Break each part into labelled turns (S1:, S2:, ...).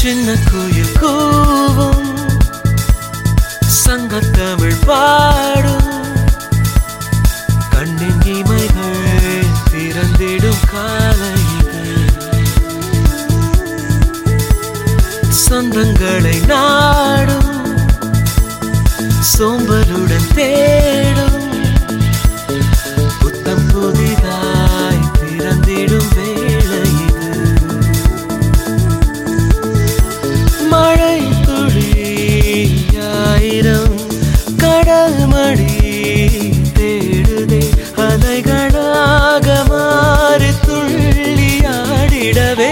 S1: சின்ன குயில் கூவும் சங்கத்தமிழ் பாடும் கண்ணின் இமைகள் திறந்திடும் காலை இது சொந்தங்களை நாடும் சோம்பலுடன் தேடும் புத்தம் புதிதாய் பிறந்திடும் வேளை இது மழை துளி ஆயிரம் கடல் மடி தேடுதே அலைகளாக மாறி துள்ளி ஆடிடவே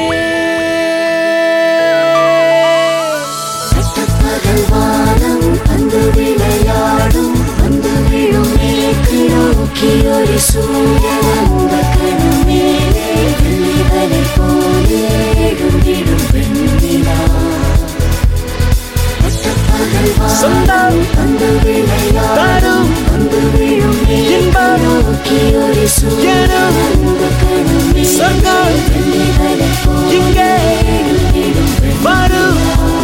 S2: பகல் வானம் வந்து விளையாடும் வந்து விழும் மேற்கு நோக்கி ஒரு சூரியன் அந்த கணம் மேலே வெள்ளிவரை போலே எழுந்திடும் வெண்ணிலா பகல் வானம் வந்து விளையாடும் வந்து விழும் மேற்கு நோக்கி ஒரு சூரியன் அந்த கணம் மேலே
S1: சொர்க்கம்
S2: வெள்ளிவரை போலே
S1: இங்கே
S2: எழுந்திடும்
S1: வரும்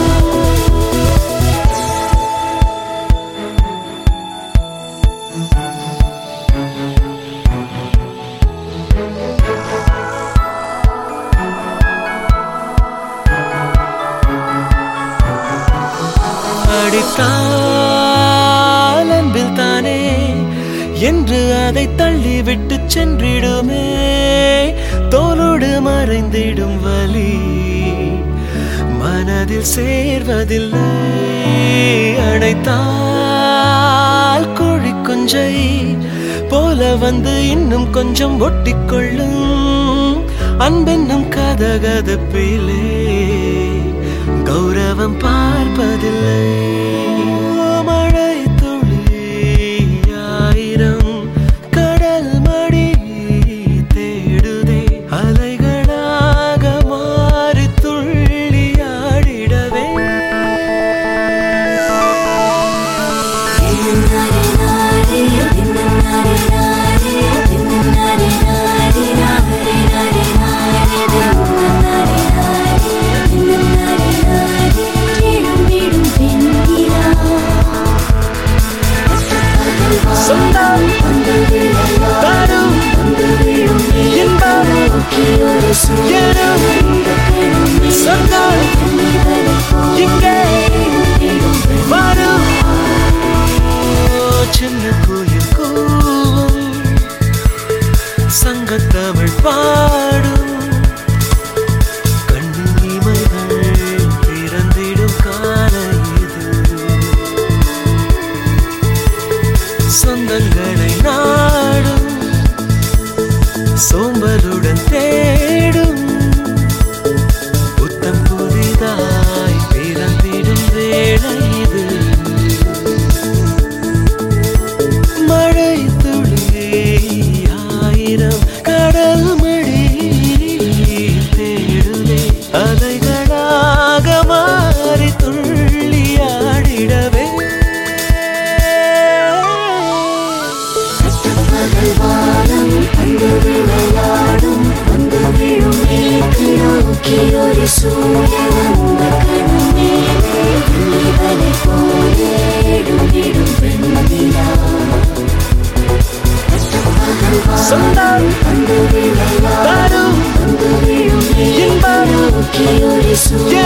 S1: அடித்தால் அன்பில் தானே என்று அதை தள்ளிவிட்டு சென்றிடுமே தோலோடு மறைந்திடும் வலி மனதில் சேர்வதில்லை அடைத்தால் கோழி குஞ்சை போல வந்து இன்னும் கொஞ்சம் ஒட்டிக்கொள்ளும் அன்பென்னும் கதகதப்பிலே கௌரவம் பார்ப்பதில்லை மழை துளி ஆயிரம் கடல் மடி தேடுதே அலைகளாக மாறி துள்ளி ஆடிடவே சொந்தம் தரும் இன்பம் எனும் சொந்தம் இங்கே வரும் சின்ன குயில் கூவும் சங்கத்தமிழ் பாடும் கண்ணின் இமைகள் திறந்திடும் காலை இது சொந்தங்களை நாடும் சோம்பலுடன் தேடும் புத்தம் புதிதாய் பிறந்திடும் வேளை இது மழை துளி ஆயிரம் கடல் மடி தேடுதே அலைகளாக மாறி துள்ளி ஆடிடவே
S2: ஒரு சூரியன் அந்த கணம் மேலே வெள்ளிவரை போலே எழுந்திடும் வெண்ணிலா
S1: சொந்தம்
S2: வந்து விளையாடும்
S1: தரும்
S2: வந்து விழும்
S1: இன்பம்
S2: நோக்கி ஒரு சூரியன்